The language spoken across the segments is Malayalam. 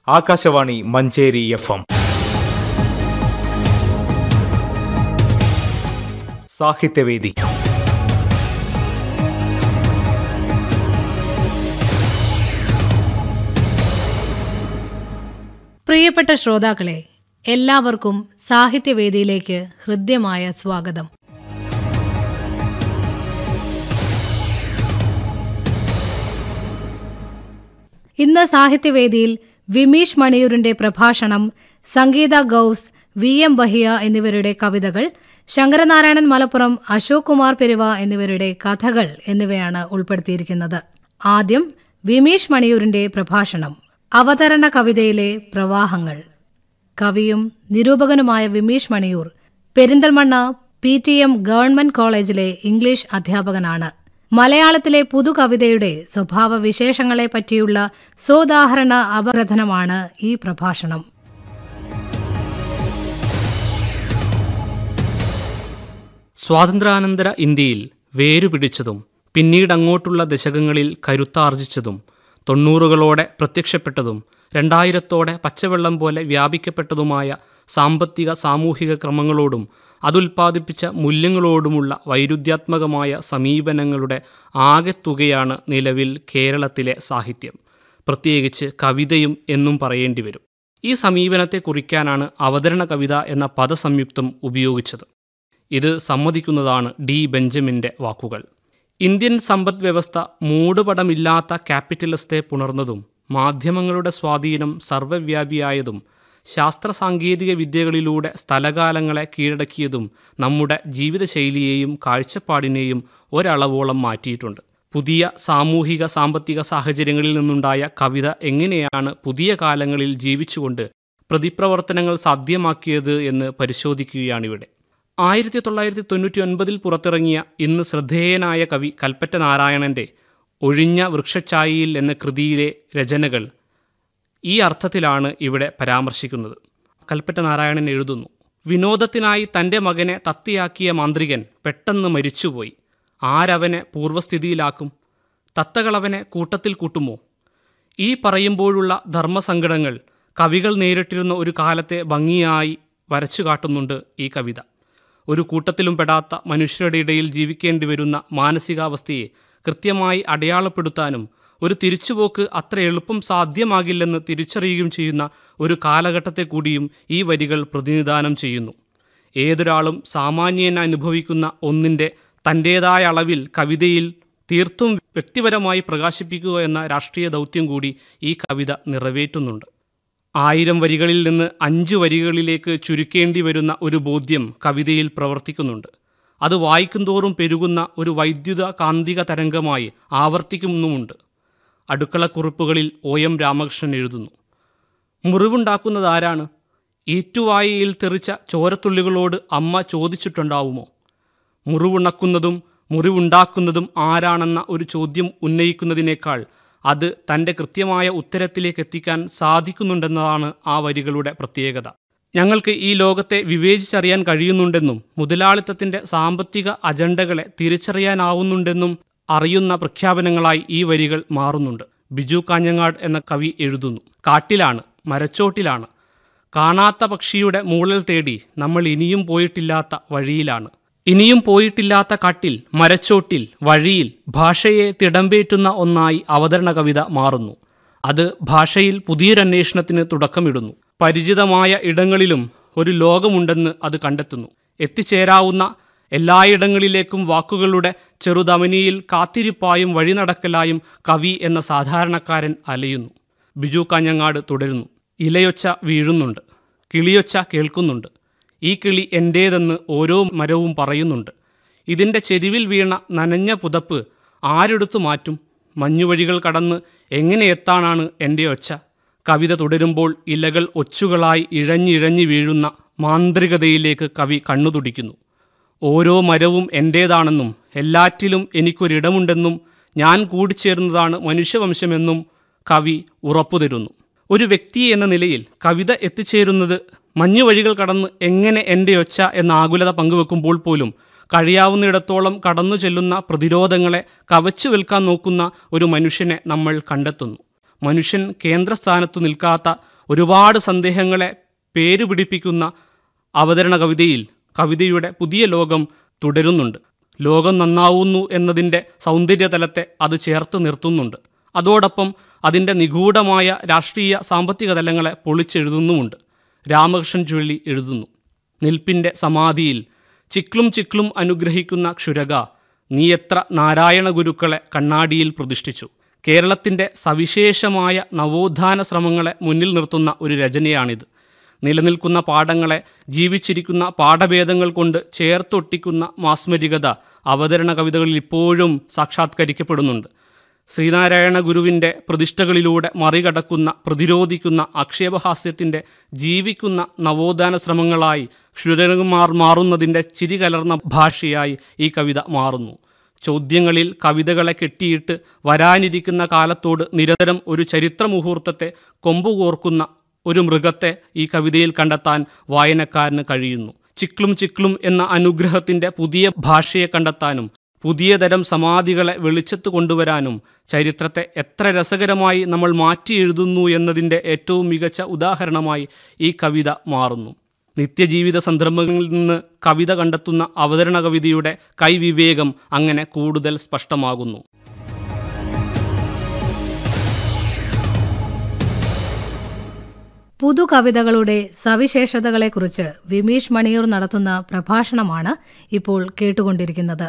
ആകാശവാണി മഞ്ചേരി എഫ് എം സാഹിത്യവേദി പ്രിയപ്പെട്ട ശ്രോതാക്കളെ എല്ലാവർക്കും സാഹിത്യവേദിയിലേക്ക് ഹൃദ്യമായ സ്വാഗതം ഇന്ന് സാഹിത്യവേദിയിൽ വിമീഷ് മണിയൂരിന്റെ പ്രഭാഷണം സംഗീത ഗൌസ് വി എം ബഹിയ എന്നിവരുടെ കവിതകൾ ശങ്കരനാരായണൻ മലപ്പുറം അശോക് കുമാർ പെരുവ എന്നിവരുടെ കഥകൾ എന്നിവയാണ് ഉൾപ്പെടുത്തിയിരിക്കുന്നത് ആദ്യം വിമീഷ് മണിയൂരിന്റെ പ്രഭാഷണം അവതരണ കവിതയിലെ പ്രവാഹങ്ങൾ കവിയും നിരൂപകനുമായ Vimeesh Maniyoor Perinthalmanna P T M government കോളേജിലെ ഇംഗ്ലീഷ് അധ്യാപകനാണ് മലയാളത്തിലെ പുതുകവിതയുടെ സ്വഭാവ വിശേഷങ്ങളെ പറ്റിയുള്ള സോദാഹരണ അപഗ്രഥനമാണ് ഈ പ്രഭാഷണം സ്വാതന്ത്ര്യാനന്തര ഇന്ത്യയിൽ വേരുപിടിച്ചതും പിന്നീടങ്ങോട്ടുള്ള ദശകങ്ങളിൽ കരുത്താർജിച്ചതും തൊണ്ണൂറുകളോടെ പ്രത്യക്ഷപ്പെട്ടതും രണ്ടായിരത്തോടെ പച്ചവെള്ളം പോലെ വ്യാപിക്കപ്പെട്ടതുമായ സാമ്പത്തിക സാമൂഹിക ക്രമങ്ങളോടും അതുൽപ്പാദിപ്പിച്ച മൂല്യങ്ങളോടുമുള്ള വൈരുദ്ധ്യാത്മകമായ സമീപനങ്ങളുടെ ആകെത്തുകയാണ് നിലവിൽ കേരളത്തിലെ സാഹിത്യം പ്രത്യേകിച്ച് കവിതയും എന്നും പറയേണ്ടി വരും ഈ സമീപനത്തെ കുറിക്കാനാണ് അവതരണ കവിത എന്ന പദസംയുക്തം ഉപയോഗിച്ചത് ഇത് സമ്മതിക്കുന്നതാണ് ഡി ബെഞ്ചമിൻ്റെ വാക്കുകൾ ഇന്ത്യൻ സമ്പദ് വ്യവസ്ഥ മൂടുപടമില്ലാത്ത ക്യാപിറ്റലിസത്തെ പുണർന്നതും മാധ്യമങ്ങളുടെ സ്വാധീനം സർവ്വവ്യാപിയായതും ശാസ്ത്ര സാങ്കേതിക വിദ്യകളിലൂടെ സ്ഥലകാലങ്ങളെ കീഴടക്കിയതും നമ്മുടെ ജീവിതശൈലിയെയും കാഴ്ചപ്പാടിനെയും ഒരളവോളം മാറ്റിയിട്ടുണ്ട് പുതിയ സാമൂഹിക സാമ്പത്തിക സാഹചര്യങ്ങളിൽ നിന്നുണ്ടായ കവിത എങ്ങനെയാണ് പുതിയ കാലങ്ങളിൽ ജീവിച്ചുകൊണ്ട് പ്രതിപ്രവർത്തനങ്ങൾ സാധ്യമാക്കിയത് എന്ന് പരിശോധിക്കുകയാണിവിടെ ആയിരത്തി തൊള്ളായിരത്തി തൊണ്ണൂറ്റി ഒൻപതിൽ പുറത്തിറങ്ങിയ ഇന്ന് ശ്രദ്ധേയനായ കവി കൽപ്പറ്റ നാരായണൻ്റെ ഒഴിഞ്ഞ വൃക്ഷഛായയിൽ എന്ന കൃതിയിലെ രചനകൾ ഈ അർത്ഥത്തിലാണ് ഇവിടെ പരാമർശിക്കുന്നത് കൽപ്പറ്റ നാരായണൻ എഴുതുന്നു വിനോദത്തിനായി തൻ്റെ മകനെ തത്തിയാക്കിയ മാന്ത്രികൻ പെട്ടെന്ന് മരിച്ചുപോയി ആരവനെ പൂർവ്വസ്ഥിതിയിലാക്കും തത്തകളവനെ കൂട്ടത്തിൽ കൂട്ടുമോ ഈ പറയുമ്പോഴുള്ള ധർമ്മസങ്കടങ്ങൾ കവികൾ നേരിട്ടിരുന്ന ഒരു കാലത്തെ ഭംഗിയായി വരച്ചു കാട്ടുന്നുണ്ട് ഈ കവിത ഒരു കൂട്ടത്തിലും പെടാത്ത മനുഷ്യരുടെ ഇടയിൽ ജീവിക്കേണ്ടി വരുന്ന മാനസികാവസ്ഥയെ കൃത്യമായി അടയാളപ്പെടുത്താനും ഒരു തിരിച്ചുപോക്ക് അത്ര എളുപ്പം സാധ്യമാകില്ലെന്ന് തിരിച്ചറിയുകയും ചെയ്യുന്ന ഒരു കാലഘട്ടത്തെ കൂടിയും ഈ വരികൾ പ്രതിനിധാനം ചെയ്യുന്നു ഏതൊരാളും സാമാന്യൻ അനുഭവിക്കുന്ന ഒന്നിൻ്റെ തൻ്റേതായ അളവിൽ കവിതയിൽ തീർത്തും വ്യക്തിപരമായി പ്രകാശിപ്പിക്കുക എന്ന രാഷ്ട്രീയ ദൗത്യം കൂടി ഈ കവിത നിറവേറ്റുന്നുണ്ട് ആയിരം വരികളിൽ നിന്ന് അഞ്ച് വരികളിലേക്ക് ചുരുക്കേണ്ടി വരുന്ന ഒരു ബോധ്യം കവിതയിൽ പ്രവർത്തിക്കുന്നുണ്ട് അത് വായിക്കുന്തോറും പെരുകുന്ന ഒരു വൈദ്യുത കാന്തിക തരംഗമായി ആവർത്തിക്കുന്നുമുണ്ട് അടുക്കളക്കുറിപ്പുകളിൽ ഒ എം രാമകൃഷ്ണൻ എഴുതുന്നു മുറിവുണ്ടാക്കുന്നത് ആരാണ് ഈറ്റുവായയിൽ തെറിച്ച ചോരത്തുള്ളികളോട് അമ്മ ചോദിച്ചിട്ടുണ്ടാവുമോ മുറിവുണക്കുന്നതും മുറിവുണ്ടാക്കുന്നതും ആരാണെന്ന ഒരു ചോദ്യം ഉന്നയിക്കുന്നതിനേക്കാൾ അത് തൻ്റെ കൃത്യമായ ഉത്തരത്തിലേക്ക് എത്തിക്കാൻ സാധിക്കുന്നുണ്ടെന്നതാണ് ആ വരികളുടെ പ്രത്യേകത ഞങ്ങൾക്ക് ഈ ലോകത്തെ വിവേചിച്ചറിയാൻ കഴിയുന്നുണ്ടെന്നും മുതലാളിത്തത്തിൻ്റെ സാമ്പത്തിക അജണ്ടകളെ തിരിച്ചറിയാനാവുന്നുണ്ടെന്നും അറിയുന്ന പ്രഖ്യാപനങ്ങളായി ഈ വരികൾ മാറുന്നുണ്ട് ബിജു കാഞ്ഞങ്ങാട് എന്ന കവി എഴുതുന്നു കാട്ടിലാണ് മരച്ചോട്ടിലാണ് കാണാത്ത പക്ഷിയുടെ മൂളൽ തേടി നമ്മൾ ഇനിയും പോയിട്ടില്ലാത്ത വഴിയിലാണ് ഇനിയും പോയിട്ടില്ലാത്ത കാട്ടിൽ മരച്ചോട്ടിൽ വഴിയിൽ ഭാഷയെ തിടമ്പേറ്റുന്ന ഒന്നായി അവതരണ കവിത മാറുന്നു അത് ഭാഷയിൽ പുതിയൊരന്വേഷണത്തിന് തുടക്കമിടുന്നു പരിചിതമായ ഇടങ്ങളിലും ഒരു ലോകമുണ്ടെന്ന് അത് കണ്ടെത്തുന്നു എത്തിച്ചേരാവുന്ന എല്ലായിടങ്ങളിലേക്കും വാക്കുകളുടെ ചെറുതമനിയിൽ കാത്തിരിപ്പായും വഴിനടക്കലായും കവി എന്ന സാധാരണക്കാരൻ അലയുന്നു ബിജു കാഞ്ഞങ്ങാട് തുടരുന്നു ഇലയൊച്ച വീഴുന്നുണ്ട് കിളിയൊച്ച കേൾക്കുന്നുണ്ട് ഈ കിളി എൻ്റേതെന്ന് ഓരോ മരവും പറയുന്നുണ്ട് ഇതിൻ്റെ ചെരുവിൽ വീണ നനഞ്ഞ പുതപ്പ് ആരെടുത്തു മാറ്റും മഞ്ഞുവഴികൾ കടന്ന് എങ്ങനെ എത്താനാണ് എൻ്റെ ഒച്ച കവിത തുടരുമ്പോൾ ഇലകൾ ഒച്ചുകളായി ഇഴഞ്ഞിഴഞ്ഞു വീഴുന്ന മാന്ത്രികതയിലേക്ക് കവി കണ്ണു തുടിക്കുന്നു ഓരോ മരവും എൻ്റേതാണെന്നും എല്ലാറ്റിലും എനിക്കൊരിടമുണ്ടെന്നും ഞാൻ കൂടിച്ചേർന്നതാണ് മനുഷ്യവംശമെന്നും കവി ഉറപ്പു തരുന്നു ഒരു വ്യക്തി എന്ന നിലയിൽ കവിത എത്തിച്ചേരുന്നത് മഞ്ഞുവഴികൾ കടന്ന് എങ്ങനെ എൻ്റെ ഒച്ച എന്ന ആകുലത പങ്കുവെക്കുമ്പോൾ പോലും കഴിയാവുന്നിടത്തോളം കടന്നു ചെല്ലുന്ന പ്രതിരോധങ്ങളെ കവച്ചു വിൽക്കാൻ നോക്കുന്ന ഒരു മനുഷ്യനെ നമ്മൾ കണ്ടെത്തുന്നു മനുഷ്യൻ കേന്ദ്രസ്ഥാനത്തു നിൽക്കാത്ത ഒരുപാട് സന്ദേഹങ്ങളെ പേരുപിടിപ്പിക്കുന്ന അവതരണ കവിതയിൽ കവിതയുടെ പുതിയ ലോകം തുടരുന്നുണ്ട് ലോകം നന്നാവുന്നു എന്നതിൻ്റെ സൗന്ദര്യതലത്തെ അത് ചേർത്ത് നിർത്തുന്നുണ്ട് അതോടൊപ്പം അതിൻ്റെ നിഗൂഢമായ രാഷ്ട്രീയ സാമ്പത്തിക തലങ്ങളെ പൊളിച്ചെഴുതുന്നുമുണ്ട് രാമകൃഷ്ണൻ ചുഴലി എഴുതുന്നു നിൽപ്പിൻ്റെ സമാധിയിൽ ചിക്ലും ചിക്ലും അനുഗ്രഹിക്കുന്ന ക്ഷുരക നീ എത്ര നാരായണ ഗുരുക്കളെ കണ്ണാടിയിൽ പ്രതിഷ്ഠിച്ചു കേരളത്തിൻ്റെ സവിശേഷമായ നവോത്ഥാന ശ്രമങ്ങളെ മുന്നിൽ നിർത്തുന്ന ഒരു രചനയാണിത് നിലനിൽക്കുന്ന പാഠങ്ങളെ ജീവിച്ചിരിക്കുന്ന പാഠഭേദങ്ങൾ കൊണ്ട് ചേർത്തൊട്ടിക്കുന്ന മാസ്മരികത അവതരണ കവിതകളിൽ ഇപ്പോഴും സാക്ഷാത്കരിക്കപ്പെടുന്നുണ്ട് ശ്രീനാരായണ ഗുരുവിൻ്റെ പ്രതിഷ്ഠകളിലൂടെ മറികടക്കുന്ന പ്രതിരോധിക്കുന്ന ആക്ഷേപഹാസ്യത്തിൻ്റെ ജീവിക്കുന്ന നവോത്ഥാന ശ്രമങ്ങളായി ക്ഷുരകുമാർ മാറുന്നതിൻ്റെ ചിരി കലർന്ന ഭാഷയായി ഈ കവിത മാറുന്നു ചോദ്യങ്ങളിൽ കവിതകളെ കെട്ടിയിട്ട് വരാനിരിക്കുന്ന കാലത്തോട് നിരന്തരം ഒരു ചരിത്ര മുഹൂർത്തത്തെ കൊമ്പുകോർക്കുന്ന ഒരു മൃഗത്തെ ഈ കവിതയിൽ കണ്ടെത്താൻ വായനക്കാരന് കഴിയുന്നു ചിക്ലും ചിക്ലും എന്ന അനുഗ്രഹത്തിൻ്റെ പുതിയ ഭാഷയെ കണ്ടെത്താനും പുതിയ തരം സമാധികളെ വെളിച്ചത്ത് കൊണ്ടുവരാനും ചരിത്രത്തെ എത്ര രസകരമായി നമ്മൾ മാറ്റി എഴുതുന്നു എന്നതിൻ്റെ ഏറ്റവും മികച്ച ഉദാഹരണമായി ഈ കവിത മാറുന്നു നിത്യജീവിത സന്ദർഭങ്ങളിൽ നിന്ന് കവിത കണ്ടെത്തുന്ന അവതരണ കവിതയുടെ കൈവിവേകം അങ്ങനെ കൂടുതൽ സ്പഷ്ടമാകുന്നു പുതുകവിതകളുടെ സവിശേഷതകളെക്കുറിച്ച് വിമീഷ് മണിയൂർ നടത്തുന്ന പ്രഭാഷണമാണ് ഇപ്പോൾ കേട്ടുകൊണ്ടിരിക്കുന്നത്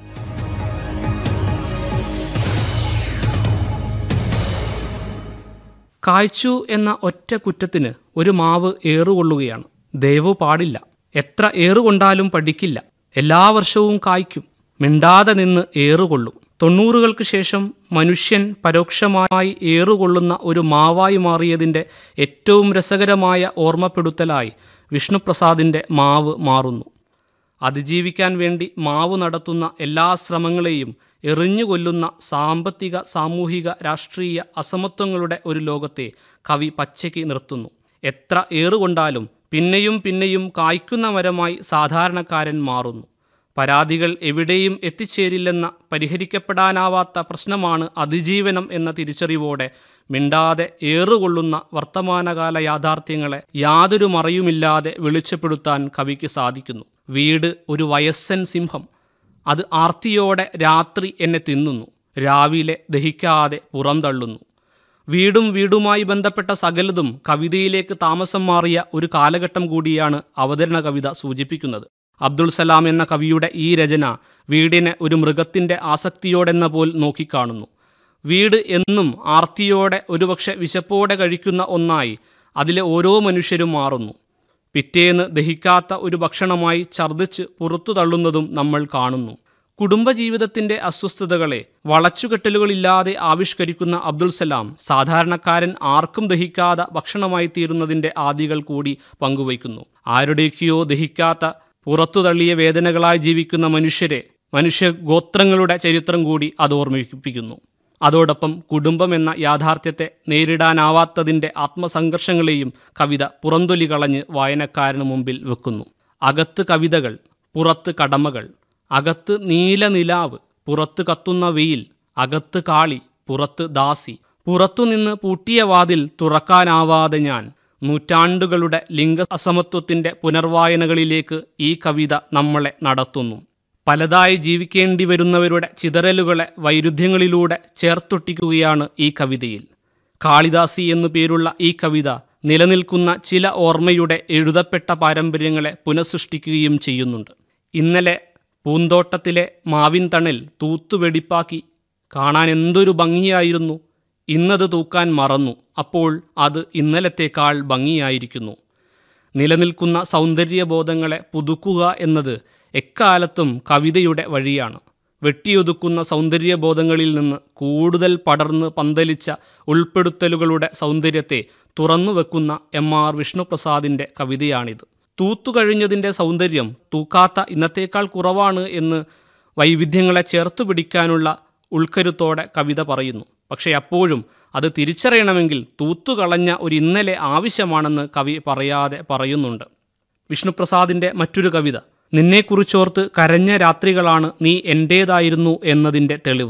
കായ്ച്ചു എന്ന ഒറ്റ കുറ്റത്തിന് ഒരു മാവ് ഏറുകൊള്ളുകയാണ് ദയവ് പാടില്ല എത്ര ഏറുകൊണ്ടാലും പഠിക്കില്ല എല്ലാ വർഷവും കായ്ക്കും മിണ്ടാതെ നിന്ന് ഏറുകൊള്ളും തൊണ്ണൂറുകൾക്ക് ശേഷം മനുഷ്യൻ പരോക്ഷമായി ഏറുകൊള്ളുന്ന ഒരു മാവായി മാറിയതിൻ്റെ ഏറ്റവും രസകരമായ ഓർമ്മപ്പെടുത്തലായി വിഷ്ണുപ്രസാദിൻ്റെ മാവ് മാറുന്നു അതിജീവിക്കാൻ വേണ്ടി മാവ് നടത്തുന്ന എല്ലാ ശ്രമങ്ങളെയും എറിഞ്ഞുകൊല്ലുന്ന സാമ്പത്തിക സാമൂഹിക രാഷ്ട്രീയ അസമത്വങ്ങളുടെ ഒരു ലോകത്തെ കവി പച്ചയ്ക്ക് നിർത്തുന്നു എത്ര ഏറുകൊണ്ടാലും പിന്നെയും പിന്നെയും കായ്ക്കുന്ന മരമായി സാധാരണക്കാരൻ മാറുന്നു പരാതികൾ എവിടെയും എത്തിച്ചേരില്ലെന്ന പരിഹരിക്കപ്പെടാനാവാത്ത പ്രശ്നമാണ് അതിജീവനം എന്ന തിരിച്ചറിവോടെ മിണ്ടാതെ ഏറുകൊള്ളുന്ന വർത്തമാനകാല യാഥാർത്ഥ്യങ്ങളെ യാതൊരു മറയുമില്ലാതെ വെളിച്ചപ്പെടുത്താൻ കവിക്ക് സാധിക്കുന്നു വീട് ഒരു വയസ്സൻ സിംഹം അത് ആർത്തിയോടെ രാത്രി എന്നെ തിന്നുന്നു രാവിലെ ദഹിക്കാതെ പുറംതള്ളുന്നു വീടും വീടുമായി ബന്ധപ്പെട്ട സകലതും കവിതയിലേക്ക് താമസം മാറിയ ഒരു കാലഘട്ടം കൂടിയാണ് അവതരണ കവിത സൂചിപ്പിക്കുന്നത് അബ്ദുൾ സലാം എന്ന കവിയുടെ ഈ രചന വീടിനെ ഒരു മൃഗത്തിൻ്റെ ആസക്തിയോടെന്ന പോൽ നോക്കിക്കാണുന്നു വീട് എന്നും ആർത്തിയോടെ ഒരുപക്ഷെ വിശപ്പോടെ കഴിക്കുന്ന ഒന്നായി അതിലെ ഓരോ മനുഷ്യരും മാറുന്നു പിറ്റേന്ന് ദഹിക്കാത്ത ഒരു ഭക്ഷണമായി ഛർദ്ദിച്ച് പുറത്തു തള്ളുന്നതും നമ്മൾ കാണുന്നു കുടുംബജീവിതത്തിൻ്റെ അസ്വസ്ഥതകളെ വളച്ചുകെട്ടലുകളില്ലാതെ ആവിഷ്കരിക്കുന്ന അബ്ദുൾ സലാം സാധാരണക്കാരൻ ആർക്കും ദഹിക്കാതെ ഭക്ഷണമായി തീരുന്നതിൻ്റെ ആദികൾ കൂടി പങ്കുവയ്ക്കുന്നു ആരുടേക്കോ ദഹിക്കാത്ത പുറത്തു തള്ളിയ വേദനകളായി ജീവിക്കുന്ന മനുഷ്യരെ മനുഷ്യ ഗോത്രങ്ങളുടെ ചരിത്രം കൂടി അത് ഓർമ്മിപ്പിക്കുന്നു അതോടൊപ്പം കുടുംബം എന്ന യാഥാർത്ഥ്യത്തെ നേരിടാനാവാത്തതിൻ്റെ ആത്മസംഘർഷങ്ങളെയും കവിത പുറന്തൊലി കളഞ്ഞ് വായനക്കാരന് മുമ്പിൽ വെക്കുന്നു അകത്ത് കവിതകൾ പുറത്ത് കടമകൾ അകത്ത് നീല നിലാവ് പുറത്ത് കത്തുന്ന വെയിൽ അകത്ത് കാളി പുറത്ത് ദാസി പുറത്തുനിന്ന് പൂട്ടിയ വാതിൽ തുറക്കാനാവാതെ ഞാൻ നൂറ്റാണ്ടുകളുടെ ലിംഗ അസമത്വത്തിൻ്റെ പുനർവായനകളിലേക്ക് ഈ കവിത നമ്മളെ നടത്തുന്നു പലതായി ജീവിക്കേണ്ടി വരുന്നവരുടെ ചിതറലുകളെ വൈരുദ്ധ്യങ്ങളിലൂടെ ചേർത്തൊട്ടിക്കുകയാണ് ഈ കവിതയിൽ കാളിദാസി എന്നു പേരുള്ള ഈ കവിത നിലനിൽക്കുന്ന ചില ഓർമ്മയുടെ എഴുതപ്പെട്ട പാരമ്പര്യങ്ങളെ പുനഃസൃഷ്ടിക്കുകയും ചെയ്യുന്നുണ്ട് ഇന്നലെ പൂന്തോട്ടത്തിലെ മാവിൻ തണൽ തൂത്തുവെടിപ്പാക്കി കാണാൻ എന്തൊരു ഭംഗിയായിരുന്നു ഇന്നത് തൂക്കാൻ മറന്നു അപ്പോൾ അത് ഇന്നലത്തേക്കാൾ ഭംഗിയായിരിക്കുന്നു നിലനിൽക്കുന്ന സൗന്ദര്യബോധങ്ങളെ പുതുക്കുക എന്നത് എക്കാലത്തും കവിതയുടെ വഴിയാണ് വെട്ടിയൊതുക്കുന്ന സൗന്ദര്യബോധങ്ങളിൽ നിന്ന് കൂടുതൽ പടർന്ന് പന്തലിച്ച ഉൾപ്പെടുത്തലുകളുടെ സൗന്ദര്യത്തെ തുറന്നുവെക്കുന്ന എം ആർ വിഷ്ണുപ്രസാദിൻ്റെ കവിതയാണിത് തൂത്തുകഴിഞ്ഞതിൻ്റെ സൗന്ദര്യം തൂക്കാത്ത ഇന്നത്തേക്കാൾ കുറവാണ് എന്ന് വൈവിധ്യങ്ങളെ ചേർത്തു പിടിക്കാനുള്ള ഉൾക്കരുത്തോടെ കവിത പറയുന്നു പക്ഷേ അപ്പോഴും അത് തിരിച്ചറിയണമെങ്കിൽ തൂത്തുകളഞ്ഞ ഒരു ഇന്നലെ ആവശ്യമാണെന്ന് കവി പറയാതെ പറയുന്നുണ്ട് വിഷ്ണുപ്രസാദിൻ്റെ മറ്റൊരു കവിത നിന്നെക്കുറിച്ചോർത്ത് കരഞ്ഞ രാത്രികളാണ് നീ എൻ്റേതായിരുന്നു എന്നതിൻ്റെ തെളിവ്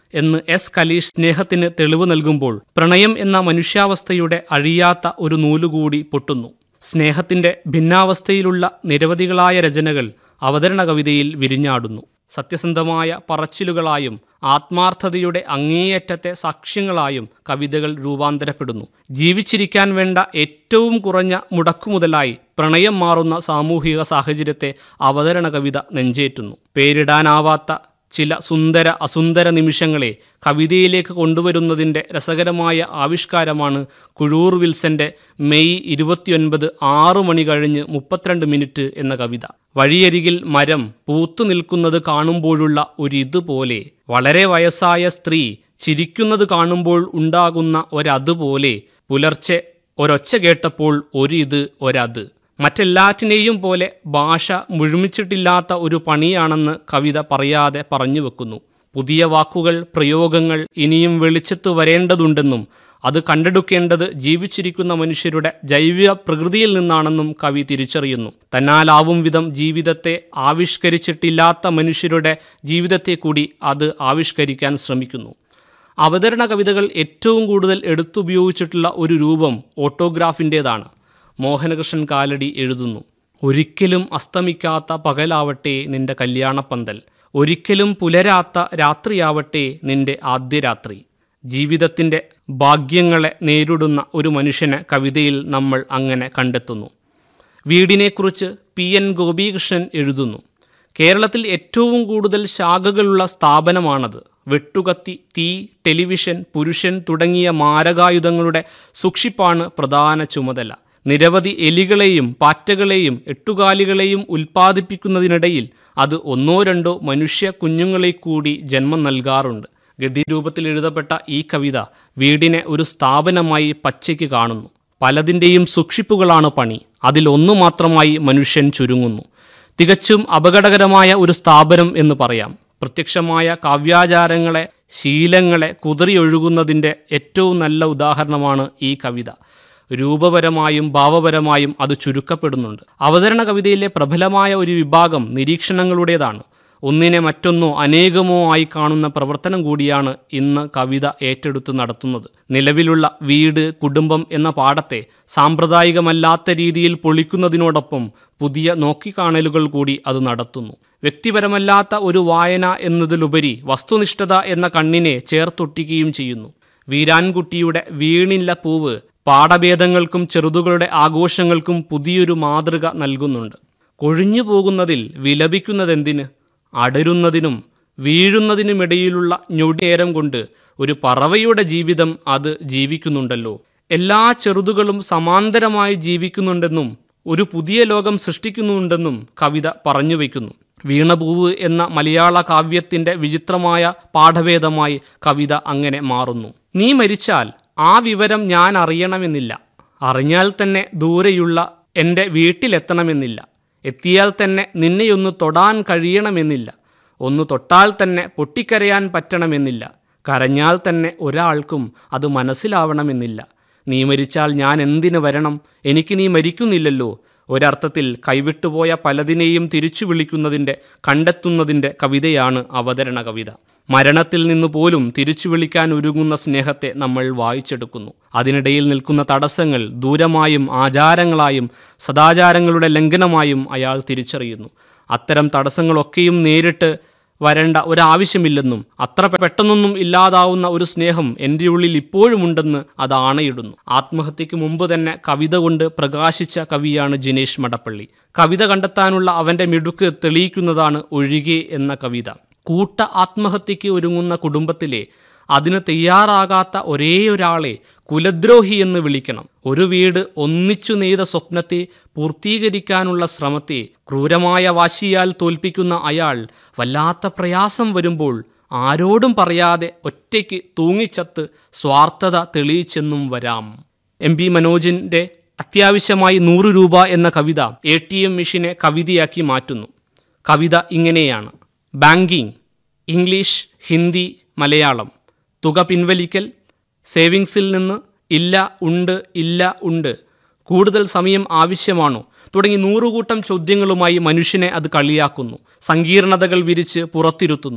എന്ന് എസ് കലീഷ് സ്നേഹത്തിന് തെളിവ് നൽകുമ്പോൾ പ്രണയം എന്ന മനുഷ്യാവസ്ഥയുടെ അഴിയാത്ത ഒരു നൂലുകൂടി പൊട്ടുന്നു സ്നേഹത്തിന്റെ ഭിന്നാവസ്ഥയിലുള്ള നിരവധികളായ രചനകൾ അവതരണ കവിതയിൽ വിരിഞ്ഞാടുന്നു സത്യസന്ധമായ പറച്ചിലുകളായും ആത്മാർത്ഥതയുടെ അങ്ങേയറ്റത്തെ സാക്ഷ്യങ്ങളായും കവിതകൾ രൂപാന്തരപ്പെടുന്നു ജീവിച്ചിരിക്കാൻ വേണ്ട ഏറ്റവും കുറഞ്ഞ മുടക്കുമുതലായി പ്രണയം മാറുന്ന സാമൂഹിക സാഹചര്യത്തെ അവതരണ കവിത നെഞ്ചേറ്റുന്നു പേരിടാനാവാത്ത ചില സുന്ദര അസുന്ദര നിമിഷങ്ങളെ കവിതയിലേക്ക് കൊണ്ടുവരുന്നതിൻ്റെ രസകരമായ ആവിഷ്കാരമാണ് കുഴൂർ വിൽസന്റെ മെയ് ഇരുപത്തിയൊൻപത് ആറു മണി കഴിഞ്ഞ് മുപ്പത്തിരണ്ട് മിനിറ്റ് എന്ന കവിത വഴിയരികിൽ മരം പൂത്തു നിൽക്കുന്നത് കാണുമ്പോഴുള്ള ഒരിതുപോലെ വളരെ വയസ്സായ സ്ത്രീ ചിരിക്കുന്നത് കാണുമ്പോൾ ഉണ്ടാകുന്ന ഒരതുപോലെ പുലർച്ചെ ഒരൊച്ച കേട്ടപ്പോൾ ഒരിത് ഒരത് മറ്റെല്ലാറ്റിനെയും പോലെ ഭാഷ മുഴുമിച്ചിട്ടില്ലാത്ത ഒരു പണിയാണെന്ന് കവിത പറയാതെ പറഞ്ഞു വെക്കുന്നു പുതിയ വാക്കുകൾ പ്രയോഗങ്ങൾ ഇനിയും വെളിച്ചത്ത് വരേണ്ടതുണ്ടെന്നും അത് കണ്ടെടുക്കേണ്ടത് ജീവിച്ചിരിക്കുന്ന മനുഷ്യരുടെ ജൈവിക പ്രകൃതിയിൽ നിന്നാണെന്നും കവി തിരിച്ചറിയുന്നു തന്നാലാവും വിധം ജീവിതത്തെ ആവിഷ്കരിച്ചിട്ടില്ലാത്ത മനുഷ്യരുടെ ജീവിതത്തെ കൂടി അത് ആവിഷ്കരിക്കാൻ ശ്രമിക്കുന്നു അവതരണ കവിതകൾ ഏറ്റവും കൂടുതൽ എടുത്തുപയോഗിച്ചിട്ടുള്ള ഒരു രൂപം ഓട്ടോഗ്രാഫിൻ്റേതാണ് മോഹനകൃഷ്ണൻ കാലടി എഴുതുന്നു ഒരിക്കലും അസ്തമിക്കാത്ത പകലാവട്ടെ നിന്റെ കല്യാണപ്പന്തൽ ഒരിക്കലും പുലരാത്ത രാത്രിയാവട്ടെ നിന്റെ ആദ്യ രാത്രി ജീവിതത്തിൻ്റെ ഭാഗ്യങ്ങളെ നേരിടുന്ന ഒരു മനുഷ്യനെ കവിതയിൽ നമ്മൾ അങ്ങനെ കണ്ടെത്തുന്നു വീടിനെക്കുറിച്ച് പി എൻ ഗോപീകൃഷ്ണൻ എഴുതുന്നു കേരളത്തിൽ ഏറ്റവും കൂടുതൽ ശാഖകളുള്ള സ്ഥാപനമാണത് വെട്ടുകത്തി തീ ടെലിവിഷൻ പുരുഷൻ തുടങ്ങിയ മാരകായുധങ്ങളുടെ സൂക്ഷിപ്പാണ് പ്രധാന ചുമതല നിരവധി എലികളെയും പാറ്റകളെയും എട്ടുകാലികളെയും ഉൽപ്പാദിപ്പിക്കുന്നതിനിടയിൽ അത് ഒന്നോ രണ്ടോ മനുഷ്യ കുഞ്ഞുങ്ങളെ കൂടി ജന്മം നൽകാറുണ്ട് ഗതിരൂപത്തിൽ എഴുതപ്പെട്ട ഈ കവിത വീടിനെ ഒരു സ്ഥാപനമായി പച്ചയ്ക്ക് കാണുന്നു പലതിൻ്റെയും സൂക്ഷിപ്പുകളാണ് പണി അതിൽ ഒന്നു മാത്രമായി മനുഷ്യൻ ചുരുങ്ങുന്നു തികച്ചും അപകടകരമായ ഒരു സ്ഥാപനം എന്ന് പറയാം പ്രത്യക്ഷമായ കാവ്യാചാരങ്ങളെ ശീലങ്ങളെ കുതിറിയൊഴുകുന്നതിൻ്റെ ഏറ്റവും നല്ല ഉദാഹരണമാണ് ഈ കവിത രൂപപരമായും ഭാവപരമായും അത് ചുരുക്കപ്പെടുന്നുണ്ട് അവതരണ കവിതയിലെ പ്രബലമായ ഒരു വിഭാഗം നിരീക്ഷണങ്ങളുടേതാണ് ഒന്നിനെ മറ്റൊന്നോ അനേകമോ ആയി കാണുന്ന പ്രവർത്തനം കൂടിയാണ് ഇന്ന് കവിത ഏറ്റെടുത്ത് നടത്തുന്നത് നിലവിലുള്ള വീട് കുടുംബം എന്ന പാഠത്തെ സാമ്പ്രദായികമല്ലാത്ത രീതിയിൽ പൊളിക്കുന്നതിനോടൊപ്പം പുതിയ നോക്കിക്കാണലുകൾ കൂടി അത് നടത്തുന്നു വ്യക്തിപരമല്ലാത്ത ഒരു വായന എന്നതിലുപരി വസ്തുനിഷ്ഠത എന്ന കണ്ണിനെ ചേർത്തൊട്ടിക്കുകയും ചെയ്യുന്നു വീരാൻകുട്ടിയുടെ വീണില്ല പൂവ് പാഠഭേദങ്ങൾക്കും ചെറുതുകളുടെ ആഘോഷങ്ങൾക്കും പുതിയൊരു മാതൃക നൽകുന്നുണ്ട് കൊഴിഞ്ഞു പോകുന്നതിൽ വിലപിക്കുന്നതെന്തിന് അടരുന്നതിനും വീഴുന്നതിനുമിടയിലുള്ള ഞൊടിനേരം കൊണ്ട് ഒരു പറവയുടെ ജീവിതം അത് ജീവിക്കുന്നുണ്ടല്ലോ എല്ലാ ചെറുതുകളും സമാന്തരമായി ജീവിക്കുന്നുണ്ടെന്നും ഒരു പുതിയ ലോകം സൃഷ്ടിക്കുന്നുണ്ടെന്നും കവിത പറഞ്ഞു വയ്ക്കുന്നു വീണപൂവ് എന്ന മലയാള കാവ്യത്തിൻ്റെ വിചിത്രമായ പാഠഭേദമായി കവിത അങ്ങനെ മാറുന്നു നീ മരിച്ചാൽ ആ വിവരം ഞാൻ അറിയണമെന്നില്ല അറിഞ്ഞാൽ തന്നെ ദൂരെയുള്ള എൻ്റെ വീട്ടിലെത്തണമെന്നില്ല എത്തിയാൽ തന്നെ നിന്നെയൊന്ന് തൊടാൻ കഴിയണമെന്നില്ല ഒന്ന് തൊട്ടാൽ തന്നെ പൊട്ടിക്കരയാൻ പറ്റണമെന്നില്ല കരഞ്ഞാൽ തന്നെ ഒരാൾക്കും അത് മനസ്സിലാവണമെന്നില്ല നീ മരിച്ചാൽ ഞാൻ എന്തിനു വരണം എനിക്ക് നീ മരിക്കുന്നില്ലല്ലോ ഒരർത്ഥത്തിൽ കൈവിട്ടുപോയ പലതിനെയും തിരിച്ചു വിളിക്കുന്നതിൻ്റെ കണ്ടെത്തുന്നതിൻ്റെ കവിതയാണ് അവതരണ കവിത മരണത്തിൽ നിന്ന് പോലും തിരിച്ചു വിളിക്കാൻ ഒരുങ്ങുന്ന സ്നേഹത്തെ നമ്മൾ വായിച്ചെടുക്കുന്നു അതിനിടയിൽ നിൽക്കുന്ന തടസ്സങ്ങൾ ദൂരമായും ആചാരങ്ങളായും സദാചാരങ്ങളുടെ ലംഘനമായും അയാൾ തിരിച്ചറിയുന്നു അത്തരം തടസ്സങ്ങളൊക്കെയും നേരിട്ട് വരേണ്ട ഒരാവശ്യമില്ലെന്നും അത്ര പെട്ടെന്നൊന്നും ഇല്ലാതാവുന്ന ഒരു സ്നേഹം എൻ്റെ ഉള്ളിൽ ഇപ്പോഴുമുണ്ടെന്ന് അത് ആണയിടുന്നു ആത്മഹത്യക്ക് മുമ്പ് തന്നെ കവിത കൊണ്ട് പ്രകാശിച്ച കവിയാണ് ജിനേഷ് മടപ്പള്ളി കവിത കണ്ടെത്താനുള്ള അവൻ്റെ മിടുക്ക് തെളിയിക്കുന്നതാണ് ഒഴികെ എന്ന കവിത കൂട്ട ആത്മഹത്യയ്ക്ക് ഒരുങ്ങുന്ന കുടുംബത്തിലെ അതിന് തയ്യാറാകാത്ത ഒരേ ഒരാളെ കുലദ്രോഹി എന്ന് വിളിക്കണം ഒരു വീട് ഒന്നിച്ചു നെയ്ത സ്വപ്നത്തെ പൂർത്തീകരിക്കാനുള്ള ശ്രമത്തെ ക്രൂരമായ വാശിയാൽ തോൽപ്പിക്കുന്ന അയാൾ വല്ലാത്ത പ്രയാസം വരുമ്പോൾ ആരോടും പറയാതെ ഒറ്റയ്ക്ക് തൂങ്ങിച്ചത്ത് സ്വാർത്ഥത തെളിയിച്ചെന്നും വരാം എം പി മനോജിൻ്റെ അത്യാവശ്യമായി നൂറ് രൂപ എന്ന കവിത എ ടി എം മെഷീനെ കവിതയാക്കി മാറ്റുന്നു കവിത ഇങ്ങനെയാണ് ബാങ്കിങ് ഇംഗ്ലീഷ് ഹിന്ദി മലയാളം തുക പിൻവലിക്കൽ സേവിങ്സിൽ നിന്ന് ഇല്ല ഉണ്ട് ഇല്ല ഉണ്ട് കൂടുതൽ സമയം ആവശ്യമാണോ തുടങ്ങി നൂറുകൂട്ടം ചോദ്യങ്ങളുമായി മനുഷ്യനെ അത് കളിയാക്കുന്നു സങ്കീർണതകൾ വിരിച്ച് പുറത്തിരുത്തുന്നു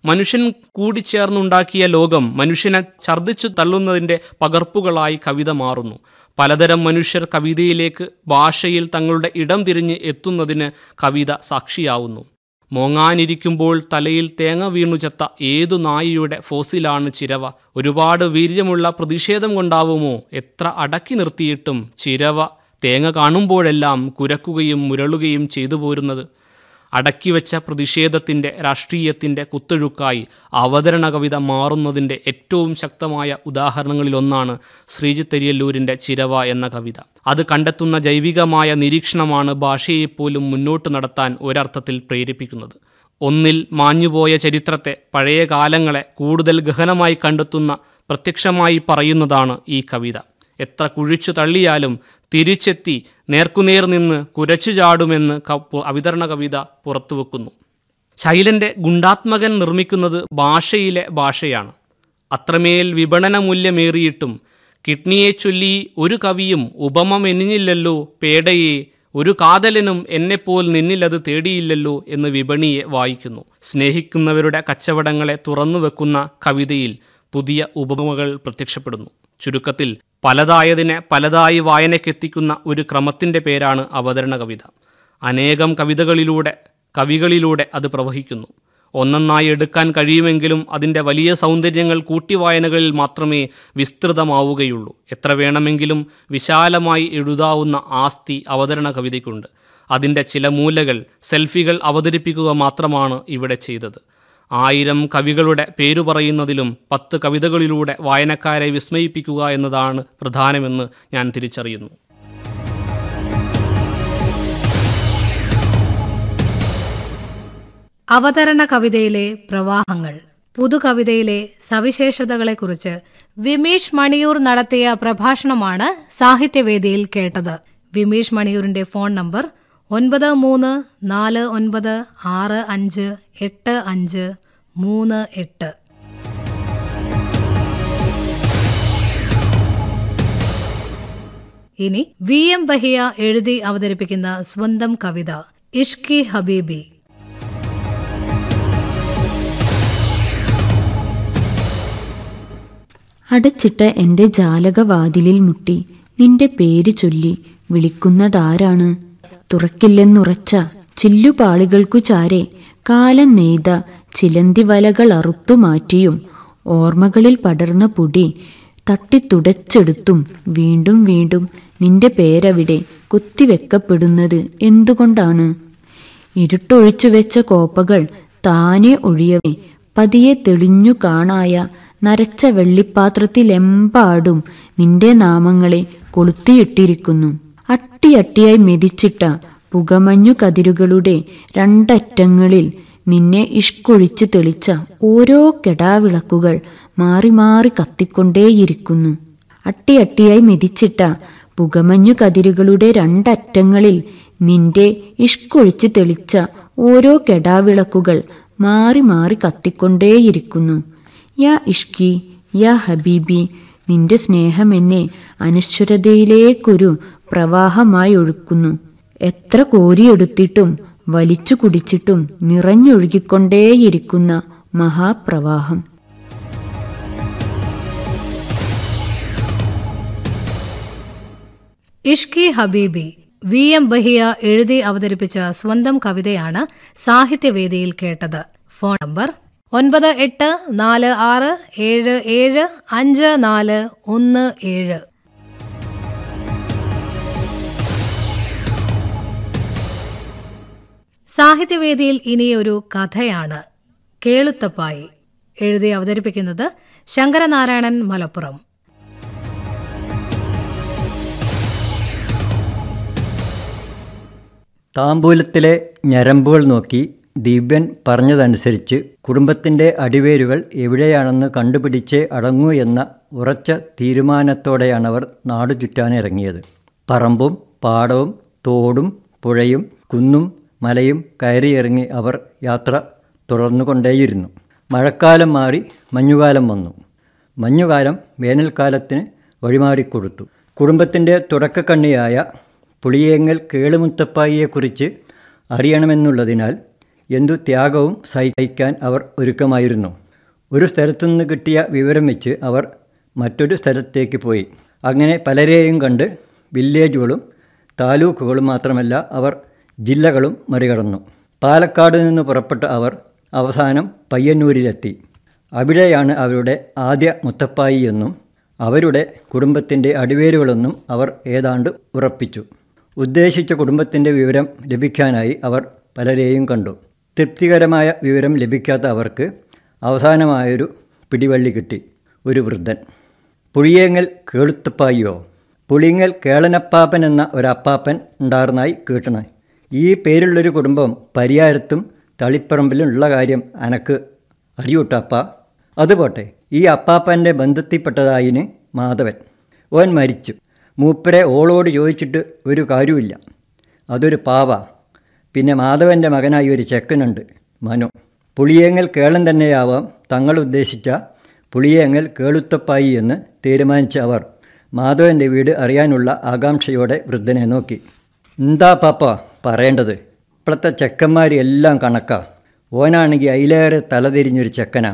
മനുഷ്യൻ കൂടിച്ചേർന്നുണ്ടാക്കിയ ലോകം മനുഷ്യനെ ഛർദ്ദിച്ചു തള്ളുന്നതിൻ്റെ പകർപ്പുകളായി കവിത മാറുന്നു പലതരം മനുഷ്യർ കവിതയിലേക്ക് ഭാഷയിൽ തങ്ങളുടെ ഇടം തിരിഞ്ഞ് എത്തുന്നതിന് കവിത സാക്ഷിയാവുന്നു മോങ്ങാനിരിക്കുമ്പോൾ തലയിൽ തേങ്ങ വീണു ചത്ത ഏതു നായിയുടെ ഫോസിലാണ് ചിരവ ഒരുപാട് വീര്യമുള്ള പ്രതിഷേധം കൊണ്ടാവുമോ എത്ര അടക്കി നിർത്തിയിട്ടും ചിരവ തേങ്ങ കാണുമ്പോഴെല്ലാം കുരക്കുകയും മുരളുകയും ചെയ്തു പോരുന്നത് അടക്കിവെച്ച പ്രതിഷേധത്തിൻ്റെ രാഷ്ട്രീയത്തിൻ്റെ കുത്തൊഴുക്കായി അവതരണ കവിത മാറുന്നതിൻ്റെ ഏറ്റവും ശക്തമായ ഉദാഹരണങ്ങളിലൊന്നാണ് ശ്രീജിത്ത് എരിയല്ലൂരിൻ്റെ ചിരവ എന്ന കവിത അത് കണ്ടെത്തുന്ന ജൈവികമായ നിരീക്ഷണമാണ് ഭാഷയെപ്പോലും മുന്നോട്ട് നടത്താൻ ഒരർത്ഥത്തിൽ പ്രേരിപ്പിക്കുന്നത് ഒന്നിൽ മാഞ്ഞുപോയ ചരിത്രത്തെ പഴയ കാലങ്ങളെ കൂടുതൽ ഗഹനമായി കണ്ടെത്തുന്ന പ്രത്യക്ഷമായി പറയുന്നതാണ് ഈ കവിത എത്ര കുഴിച്ചു തള്ളിയാലും തിരിച്ചെത്തി നേർക്കുനേർ നിന്ന് കുരച്ചു ചാടുമെന്ന് ക- അവതരണ കവിത പുറത്തുവെക്കുന്നു ശൈലൻ്റെ ഗുണ്ടാത്മകൻ നിർമ്മിക്കുന്നത് ഭാഷയിലെ ഭാഷയാണ് അത്രമേൽ വിപണന മൂല്യമേറിയിട്ടും കിഡ്നിയെ ചൊല്ലി ഒരു കവിയും ഉപമ മെനിഞ്ഞില്ലല്ലോ പേടയെ ഒരു കാതലനും എന്നെപ്പോൽ നിന്നിലത് തേടിയില്ലല്ലോ എന്ന് വിപണിയെ വായിക്കുന്നു സ്നേഹിക്കുന്നവരുടെ കച്ചവടങ്ങളെ തുറന്നു വെക്കുന്ന കവിതയിൽ പുതിയ ഉപമകൾ പ്രത്യക്ഷപ്പെടുന്നു ചുരുക്കത്തിൽ പലതായതിനെ പലതായി വായനയ്ക്കെത്തിക്കുന്ന ഒരു ക്രമത്തിൻ്റെ പേരാണ് അവതരണ കവിത അനേകം കവിതകളിലൂടെ കവികളിലൂടെ അത് പ്രവഹിക്കുന്നു ഒന്നൊന്നായി എടുക്കാൻ കഴിയുമെങ്കിലും അതിൻ്റെ വലിയ സൗന്ദര്യങ്ങൾ കൂട്ടിവായനകളിൽ മാത്രമേ വിസ്തൃതമാവുകയുള്ളൂ എത്ര വേണമെങ്കിലും വിശാലമായി എഴുതാവുന്ന ആസ്തി അവതരണ കവിതയ്ക്കുണ്ട് അതിൻ്റെ ചില മൂലകൾ സെൽഫികൾ അവതരിപ്പിക്കുക മാത്രമാണ് ഇവിടെ ചെയ്തത് ആയിരം കവികളുടെ പേരു പറയുന്നതിലും പത്ത് കവിതകളിലൂടെ വായനക്കാരെ വിസ്മയിപ്പിക്കുക എന്നതാണ് പ്രധാനമെന്ന് ഞാൻ തിരിച്ചറിയുന്നു അവതരണ കവിതയിലെ പ്രവാഹങ്ങൾ പുതുകവിതയിലെ സവിശേഷതകളെക്കുറിച്ച് വിമീഷ് മണിയൂർ നടത്തിയ പ്രഭാഷണമാണ് സാഹിത്യവേദിയിൽ കേട്ടത് വിമീഷ് മണിയൂരിന്റെ ഫോൺ നമ്പർ ഒൻപത് മൂന്ന് നാല് ഒൻപത് ആറ് അഞ്ച് എട്ട് അഞ്ച് മൂന്ന് എട്ട് ഇനി വി എം ബഹിയ എഴുതി അവതരിപ്പിക്കുന്ന സ്വന്തം കവിത ഇഷ്കി ഹബീബി അടച്ചിട്ട എന്റെ ജാലകവാതിലിൽ മുട്ടി നിന്റെ പേര് ചൊല്ലി വിളിക്കുന്നതാരാണ് തുറക്കില്ലെന്നുറച്ച ചില്ലുപാളികൾക്കു ചാരെ കാലം നെയ്ത ചിലന്തി വലകൾ അറുത്തുമാറ്റിയും ഓർമ്മകളിൽ പടർന്ന പൊടി തട്ടിത്തുടച്ചെടുത്തും വീണ്ടും വീണ്ടും നിന്റെ പേരവിടെ കുത്തിവെക്കപ്പെടുന്നത് എന്തുകൊണ്ടാണ് ഇരുട്ടൊഴിച്ചു വെച്ച കോപ്പകൾ താനെ ഒഴിയവേ പതിയെ തെളിഞ്ഞു കാണായ നരച്ച വെള്ളിപ്പാത്രത്തിലെമ്പാടും നിന്റെ നാമങ്ങളെ കൊളുത്തിയിട്ടിരിക്കുന്നു അട്ടിയട്ടിയായി മെതിച്ചിട്ട പുകമഞ്ഞു കതിരുകളുടെ രണ്ടറ്റങ്ങളിൽ നിന്നെ ഇഷ്കൊഴിച്ച് തെളിച്ച ഓരോ കെടാവിളക്കുകൾ മാറി മാറി കത്തിക്കൊണ്ടേയിരിക്കുന്നു അട്ടിയട്ടിയായി മെതിച്ചിട്ട പുകമഞ്ഞു കതിരുകളുടെ രണ്ടറ്റങ്ങളിൽ നിന്റെ ഇഷ്കൊഴിച്ച് തെളിച്ച ഓരോ കെടാവിളക്കുകൾ മാറി മാറി കത്തിക്കൊണ്ടേയിരിക്കുന്നു യാ ഇഷ്കി യാ ഹബീബി നിന്റെ സ്നേഹം എന്നെ അനശ്വരതയിലേക്കൊരു പ്രവാഹമായി ഒഴുക്കുന്നു എത്ര കോരിയെടുത്തിട്ടും വലിച്ചു കുടിച്ചിട്ടും നിറഞ്ഞൊഴുകിക്കൊണ്ടേയിരിക്കുന്ന മഹാപ്രവാഹം ഇഷ്കി ഹബീബി വി എം ബഹിയ എഴുതി അവതരിപ്പിച്ച സ്വന്തം കവിതയാണ് സാഹിത്യവേദിയിൽ കേട്ടത് ഫോൺ നമ്പർ ഒൻപത് എട്ട് നാല് ആറ് ഏഴ് ഏഴ് അഞ്ച് നാല് ഒന്ന് ഏഴ് സാഹിത്യവേദിയിൽ ഇനിയൊരു കഥയാണ് കേളുത്തപ്പായി എഴുതി അവതരിപ്പിക്കുന്നത് ശങ്കരനാരായണൻ മലപ്പുറം താമ്പൂലത്തിലെ ഞരമ്പുകൾ നോക്കി ദിവ്യൻ പറഞ്ഞതനുസരിച്ച് കുടുംബത്തിൻ്റെ അടിവേരുകൾ എവിടെയാണെന്ന് കണ്ടുപിടിച്ചേ അടങ്ങൂ എന്ന ഉറച്ച തീരുമാനത്തോടെയാണവർ നാടു ചുറ്റാനിറങ്ങിയത് പറമ്പും പാടവും തോടും പുഴയും കുന്നും മലയും കയറിയിറങ്ങി അവർ യാത്ര തുടർന്നുകൊണ്ടേയിരുന്നു മഴക്കാലം മാറി മഞ്ഞുകാലം വന്നു മഞ്ഞുകാലം വേനൽക്കാലത്തിന് വഴിമാറിക്കൊടുത്തു കുടുംബത്തിൻ്റെ തുടക്കക്കണ്ണിയായ പുളിയേങ്ങൽ കേളുമുത്തപ്പായിയെക്കുറിച്ച് അറിയണമെന്നുള്ളതിനാൽ എന്തു ത്യാഗവും സഹിക്കാൻ അവർ ഒരുക്കമായിരുന്നു ഒരു സ്ഥലത്തുനിന്ന് കിട്ടിയ വിവരം വെച്ച് അവർ മറ്റൊരു സ്ഥലത്തേക്ക് പോയി അങ്ങനെ പലരെയും കണ്ട് വില്ലേജുകളും താലൂക്കുകളും മാത്രമല്ല അവർ ജില്ലകളും മറികടന്നു പാലക്കാട് നിന്ന് പുറപ്പെട്ട അവർ അവസാനം പയ്യന്നൂരിലെത്തി അവിടെയാണ് അവരുടെ ആദ്യ മുത്തപ്പായി എന്നും അവരുടെ കുടുംബത്തിൻ്റെ അടിവേരുകളെന്നും അവർ ഏതാണ്ട് ഉറപ്പിച്ചു ഉദ്ദേശിച്ച കുടുംബത്തിൻ്റെ വിവരം ലഭിക്കാനായി അവർ പലരെയും കണ്ടു തൃപ്തികരമായ വിവരം ലഭിക്കാത്ത അവർക്ക് അവസാനമായൊരു പിടിവള്ളി കിട്ടി ഒരു വൃദ്ധൻ പുളിയേങ്ങൽ കേളുത്തപ്പായിയോ പുളിങ്ങൽ കേളനപ്പാപ്പൻ എന്ന ഒരപ്പാപ്പൻ ഉണ്ടായിരുന്നായി കേട്ടണ ഈ പേരുള്ളൊരു കുടുംബം പരിയാരത്തും തളിപ്പറമ്പിലും ഉള്ള കാര്യം അനക്ക് അറിയൂട്ടപ്പ അതുപോട്ടെ ഈ അപ്പാപ്പൻ്റെ ബന്ധത്തിൽപ്പെട്ടതായിന് മാധവൻ ഓൻ മരിച്ചു മൂപ്പരെ ഓളോട് ചോദിച്ചിട്ട് ഒരു കാര്യമില്ല അതൊരു പാവ പിന്നെ മാധവൻ്റെ മകനായി ഒരു ചെക്കനുണ്ട് മനു പുളിയേങ്ങൽ കേളൻ തന്നെയാവാം തങ്ങൾ ഉദ്ദേശിച്ച പുളിയേങ്ങൽ കേളുത്തപ്പായി എന്ന് തീരുമാനിച്ച അവർ മാധവൻ്റെ വീട് അറിയാനുള്ള ആകാംക്ഷയോടെ വൃദ്ധനെ നോക്കി എന്താ പാപ്പ പറയേണ്ടത് ഇപ്പോഴത്തെ ചെക്കന്മാർ എല്ലാം കണക്കാ ഓനാണെങ്കിൽ അതിലേറെ തലതിരിഞ്ഞൊരു ചെക്കനാ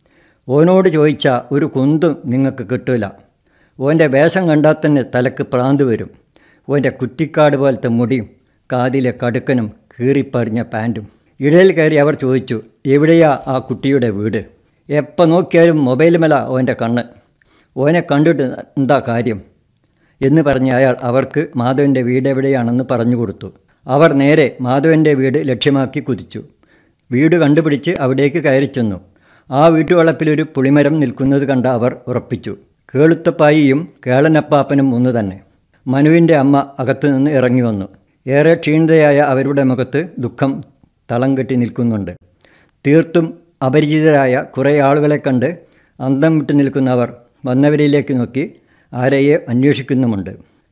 ഓനോട് ചോദിച്ചാൽ ഒരു കുന്തും നിങ്ങൾക്ക് കിട്ടൂല ഓൻ്റെ വേഷം കണ്ടാൽ തന്നെ തലക്ക് പ്രാന്ത് വരും ഓൻ്റെ കുറ്റിക്കാട് പോലത്തെ മുടിയും കാതിലെ കടുക്കനും കീറിപ്പറിഞ്ഞ പാൻറ്റും ഇടയിൽ കയറി അവർ ചോദിച്ചു എവിടെയാ ആ കുട്ടിയുടെ വീട് എപ്പോൾ നോക്കിയാലും മൊബൈൽ മേല ഓൻ്റെ കണ്ണ് ഓനെ കണ്ടിട്ട് എന്താ കാര്യം എന്ന് പറഞ്ഞ് അയാൾ അവർക്ക് മാധവൻ്റെ വീട് എവിടെയാണെന്ന് പറഞ്ഞു കൊടുത്തു അവർ നേരെ മാധവൻ്റെ വീട് ലക്ഷ്യമാക്കി കുതിച്ചു വീട് കണ്ടുപിടിച്ച് അവിടേക്ക് കയറി ചെന്നു ആ വീട്ടുവളപ്പിലൊരു പുളിമരം നിൽക്കുന്നത് കണ്ട അവർ ഉറപ്പിച്ചു കേളുത്തപ്പായിയും കേളനപ്പാപ്പനും ഒന്ന് തന്നെ മനുവിൻ്റെ അമ്മ അകത്തു നിന്ന് ഇറങ്ങി വന്നു ഏറെ ക്ഷീണിതയായ അവരുടെ മുഖത്ത് ദുഃഖം തളം കെട്ടി നിൽക്കുന്നുണ്ട് തീർത്തും അപരിചിതരായ കുറേ ആളുകളെ കണ്ട് അന്തം വിട്ടു നിൽക്കുന്നവർ വന്നവരിലേക്ക് നോക്കി ആരെയെ അന്വേഷിക്കുന്നുമുണ്ട്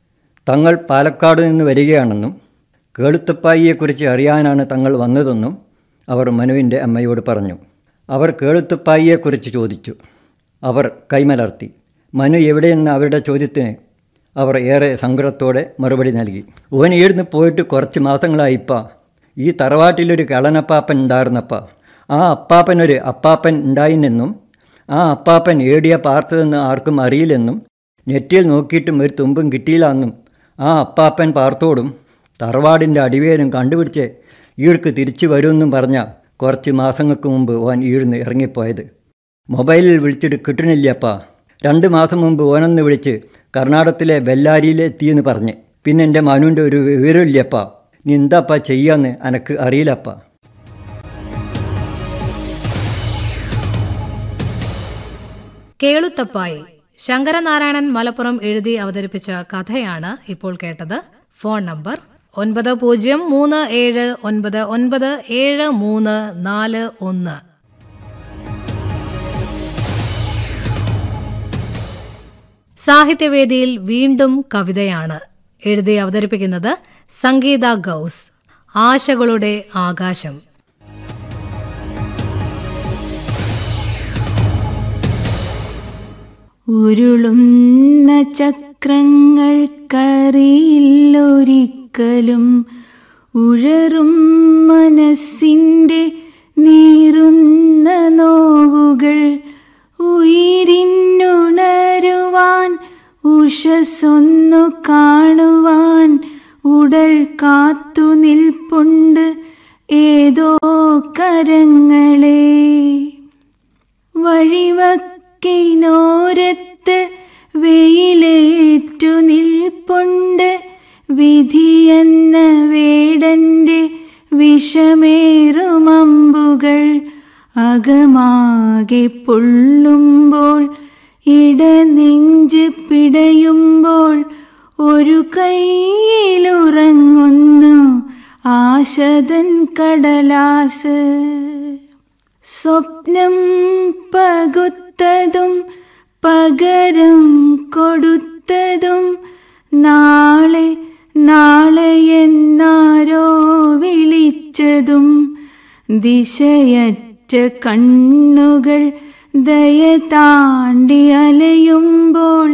തങ്ങൾ പാലക്കാട് നിന്ന് വരികയാണെന്നും കേളുത്തപ്പായിയെക്കുറിച്ച് അറിയാനാണ് തങ്ങൾ വന്നതെന്നും അവർ മനുവിൻ്റെ അമ്മയോട് പറഞ്ഞു അവർ കേളുത്തപ്പായിയെക്കുറിച്ച് ചോദിച്ചു അവർ കൈമലർത്തി മനു എവിടെയെന്ന അവരുടെ ചോദ്യത്തിന് അവർ ഏറെ സങ്കടത്തോടെ മറുപടി നൽകി ഓൻ ഈടുന്ന് പോയിട്ട് കുറച്ച് മാസങ്ങളായിപ്പാ ഈ തറവാട്ടിലൊരു കളനപ്പാപ്പൻ ഉണ്ടായിരുന്നപ്പ ആ അപ്പാപ്പനൊരു അപ്പാപ്പൻ ഉണ്ടായിനെന്നും ആ അപ്പാപ്പൻ ഏടിയ പാർത്തതെന്ന് ആർക്കും അറിയില്ലെന്നും നെറ്റിൽ നോക്കിയിട്ടും ഒരു തുമ്പും കിട്ടിയില്ലെന്നും ആ അപ്പാപ്പൻ പാർത്തോടും തറവാടിൻ്റെ അടിവേരും കണ്ടുപിടിച്ച് ഈൾക്ക് തിരിച്ചു വരുമെന്നും പറഞ്ഞ കുറച്ച് മാസങ്ങൾക്ക് മുമ്പ് ഓൻ ഈഴ്ന്ന് ഇറങ്ങിപ്പോയത് മൊബൈലിൽ വിളിച്ചിട്ട് കിട്ടണില്ലപ്പാ രണ്ട് മാസം മുമ്പ് ഓനൊന്ന് വിളിച്ച് കർണാടകത്തിലെ ബെല്ലാരിയിലെത്തിയെന്ന് പറഞ്ഞ് പിന്നെ എൻ്റെ മനുവിൻ്റെ ഒരു വിവരമില്ലപ്പാ നീ എന്താപ്പാ ചെയ്യാന്ന് എനക്ക് അറിയില്ലപ്പാ കേളുത്തപ്പായി ശങ്കരനാരായണൻ മലപ്പുറം എഴുതി അവതരിപ്പിച്ച കഥയാണ് ഇപ്പോൾ കേട്ടത് ഫോൺ നമ്പർ ഒൻപത് പൂജ്യം മൂന്ന് ഏഴ് ഒൻപത് ഒൻപത് ഏഴ് മൂന്ന് നാല് ഒന്ന് സാഹിത്യവേദിയിൽ വീണ്ടും കവിതയാണ് എഴുതി അവതരിപ്പിക്കുന്നത് സംഗീത ഗൗസ് ആശകളുടെ ആകാശം ഉരുളുന്ന ചക്രങ്ങൾക്കറിയില്ലൊരിക്കലും ഉഴറും മനസ്സിൻ്റെ നീറുന്ന നോവുകൾ ഉയിരിന്നുണരുവാൻ ഉഷസ്സൊന്നു കാണുവാൻ ഉടൽ കാത്തു നിൽപ്പുണ്ട് ഏതോ കരങ്ങളെ വഴിവക്കിനോരത്ത് വെയിലേറ്റു നിൽപ്പുണ്ട് വിധിയെന്ന വേടന്റെ വിഷമേറുമമ്പുകൾ അകമാകെ പൊള്ളുമ്പോൾ ഇടനെഞ്ച് പിടയുമ്പോൾ ഒരു കൈയിലുറങ്ങുന്നു ആശതൻ കടലാസ് സ്വപ്നം പകുത്തതും പകരം കൊടുത്തതും നാളെ നാളെ എന്നാരോ വിളിച്ചതും ദിശയറ്റ കണ്ണുകൾ ദയ താണ്ടി അലയുമ്പോൾ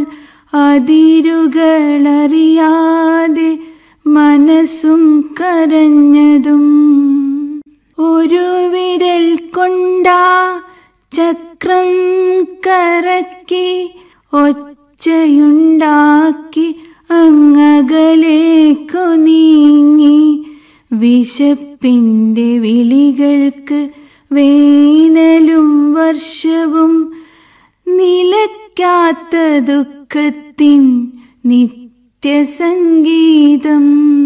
അതിരുകളറിയാതെ മനസ്സും കരഞ്ഞതും ഒരു വിരൽ കൊണ്ടാ ചക്രം കറക്കി ഒച്ചയുണ്ടാക്കി അങ്ങകലേക്കു നീങ്ങി വിശപ്പിൻ്റെ വിളികൾക്ക് വേനലും വർഷവും നിലയ്ക്കാത്ത ദുഃഖത്തിൻ നിത്യസംഗീതം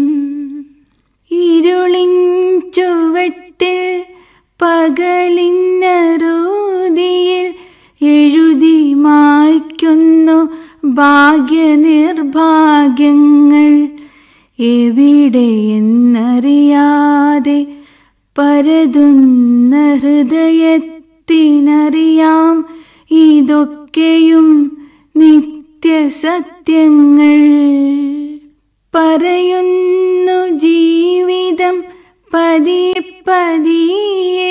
ഇരുളിൻ ചുവട്ടിൽ പകലിന്നറുതിയിൽ എഴുതി മായ്ക്കുന്നു ഭാഗ്യനിർഭാഗ്യങ്ങൾ എവിടെയെന്നറിയാതെ പരതുന്ന ഹൃദയത്തിനറിയാം ഇതൊക്കെയും നിത്യസത്യങ്ങൾ പറയുന്നു ജീവിതം പതിയെ പതിയെ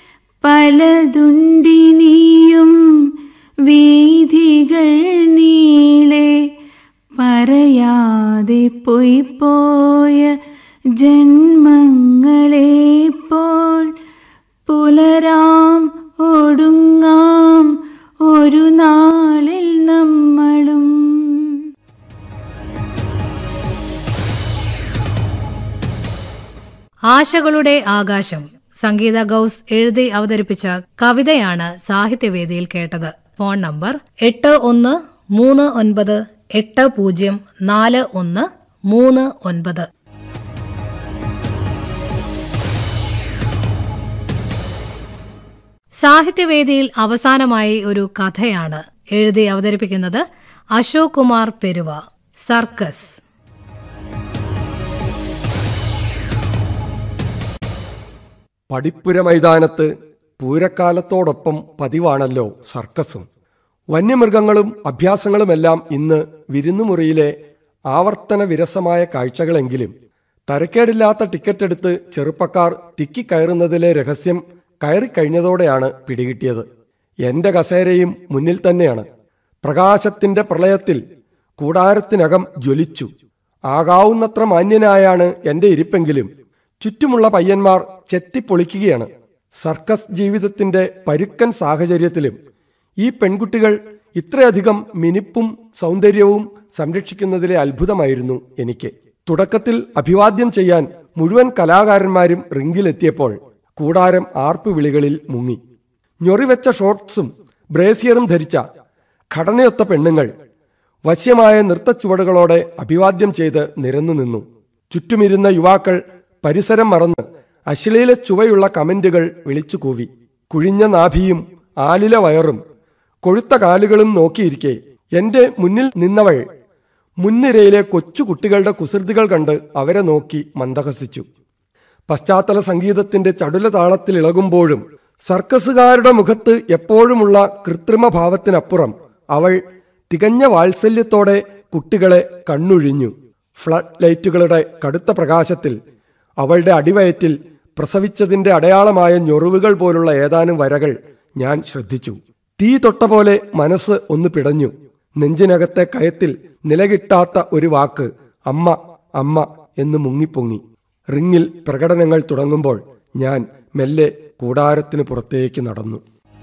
പലതുണ്ടിനിയും വീഥികൾ നീളെ പറയാതെ പോയി പോയ ജന്മങ്ങളെ പോൽ പുലരാം ഒടുങ്ങാം ഒരു നാളിൽ നമ്മളും ആശകളുടെ ആകാശം സംഗീത ഗൌസ് എഴുതി അവതരിപ്പിച്ച കവിതയാണ് സാഹിത്യവേദിയിൽ കേട്ടത് ഫോൺ നമ്പർ എട്ട് ഒന്ന് മൂന്ന് ഒൻപത് എട്ട് പൂജ്യം നാല് ഒന്ന് മൂന്ന് ഒൻപത് സാഹിത്യവേദിയിൽ അവസാനമായി ഒരു കഥയാണ് എഴുതി അവതരിപ്പിക്കുന്നത് അശോക് കുമാർ പെരുവ സർക്കസ് പടിപ്പുര മൈതാനത്ത് പൂരക്കാലത്തോടൊപ്പം പതിവാണല്ലോ സർക്കസും വന്യമൃഗങ്ങളും അഭ്യാസങ്ങളുമെല്ലാം ഇന്ന് വിരുന്നുമുറിയിലെ ആവർത്തന വിരസമായ കാഴ്ചകളെങ്കിലും തരക്കേടില്ലാത്ത ടിക്കറ്റ് എടുത്ത് ചെറുപ്പക്കാർ തിക്കിക്കയറുന്നതിലെ രഹസ്യം കയറിക്കഴിഞ്ഞതോടെയാണ് പിടികിട്ടിയത് എന്റെ കസേരയും മുന്നിൽ തന്നെയാണ് പ്രകാശത്തിന്റെ പ്രളയത്തിൽ കൂടാരത്തിനകം ജ്വലിച്ചു ആകാവുന്നത്ര മാന്യനായാണ് എന്റെ ഇരിപ്പെങ്കിലും ചുറ്റുമുള്ള പയ്യന്മാർ ചെത്തിപ്പൊളിക്കുകയാണ് സർക്കസ് ജീവിതത്തിന്റെ പരുക്കൻ സാഹചര്യത്തിലും ഈ പെൺകുട്ടികൾ ഇത്രയധികം മിനിപ്പും സൗന്ദര്യവും സംരക്ഷിക്കുന്നതിലെ അത്ഭുതമായിരുന്നു എനിക്ക് തുടക്കത്തിൽ അഭിവാദ്യം ചെയ്യാൻ മുഴുവൻ കലാകാരന്മാരും റിങ്കിലെത്തിയപ്പോൾ കൂടാരം ആർപ്പു വിളികളിൽ മുങ്ങി ഞൊറിവെച്ച ഷോർട്ട്സും ബ്രേസിയറും ധരിച്ച ഘടനയൊത്ത പെണ്ണുങ്ങൾ വശ്യമായ നൃത്തച്ചുവടുകളോടെ അഭിവാദ്യം ചെയ്ത് നിരന്നു നിന്നു ചുറ്റുമിരുന്ന യുവാക്കൾ പരിസരം മറന്ന് അശ്ലീല ചുവയുള്ള കമന്റുകൾ വിളിച്ചു കൂവി കുഴിഞ്ഞ നാഭിയും ആലില വയറും കൊഴുത്ത കാലുകളും നോക്കിയിരിക്കെ എന്റെ മുന്നിൽ നിന്നവൾ മുൻനിരയിലെ കൊച്ചു കുട്ടികളുടെ കുസൃതികൾ കണ്ട് അവരെ നോക്കി മന്ദഹസിച്ചു പശ്ചാത്തല സംഗീതത്തിന്റെ ചടുല താളത്തിൽ ഇളകുമ്പോഴും സർക്കസുകാരുടെ മുഖത്ത് എപ്പോഴുമുള്ള കൃത്രിമ ഭാവത്തിനപ്പുറം അവൾ തികഞ്ഞ വാത്സല്യത്തോടെ കുട്ടികളെ കണ്ണുഴിഞ്ഞു ഫ്ലഡ് ലൈറ്റുകളുടെ കടുത്ത പ്രകാശത്തിൽ അവളുടെ അടിവയറ്റിൽ പ്രസവിച്ചതിന്റെ അടയാളമായ ഞൊറിവുകൾ പോലുള്ള ഏതാനും വരകൾ ഞാൻ ശ്രദ്ധിച്ചു തീ തൊട്ട പോലെ മനസ്സ് ഒന്ന് പിടഞ്ഞു നെഞ്ചിനകത്തെ കയത്തിൽ നിലകിട്ടാത്ത ഒരു വാക്ക് അമ്മ അമ്മ എന്ന് മുങ്ങിപ്പൊങ്ങി റിങ്ങിൽ പ്രകടനങ്ങൾ തുടങ്ങുമ്പോൾ ഞാൻ മെല്ലെ കൂടാരത്തിന് പുറത്തേക്ക് നടന്നു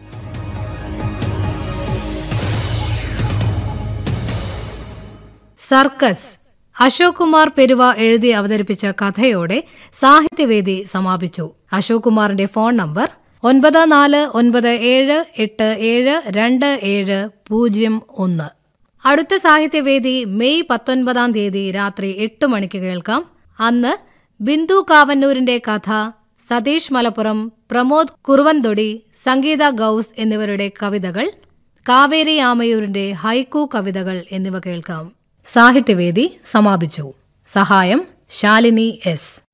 സർക്കസ് അശോക് കുമാർ പെരുവ എഴുതി അവതരിപ്പിച്ച കഥയോടെ സാഹിത്യവേദി സമാപിച്ചു അശോക് കുമാറിന്റെ ഫോൺ നമ്പർ ഒൻപത് നാല് ഒൻപത് ഏഴ് എട്ട് ഏഴ് രണ്ട് ഏഴ് പൂജ്യം ഒന്ന് അടുത്ത സാഹിത്യവേദി മെയ് പത്തൊൻപതാം തീയതി രാത്രി എട്ട് മണിക്ക് കേൾക്കാം അന്ന് ബിന്ദു കാവന്നൂരിന്റെ കഥ സതീഷ് മലപ്പുറം പ്രമോദ് കുറുവന്തൊടി സംഗീത ഗൌസ് എന്നിവരുടെ കവിതകൾ കാവേരി ആമയൂരിന്റെ ഹൈക്കു കവിതകൾ എന്നിവ കേൾക്കാം സാഹിത്യവേദി സമാപിച്ചു സഹായം ശാലിനി എസ്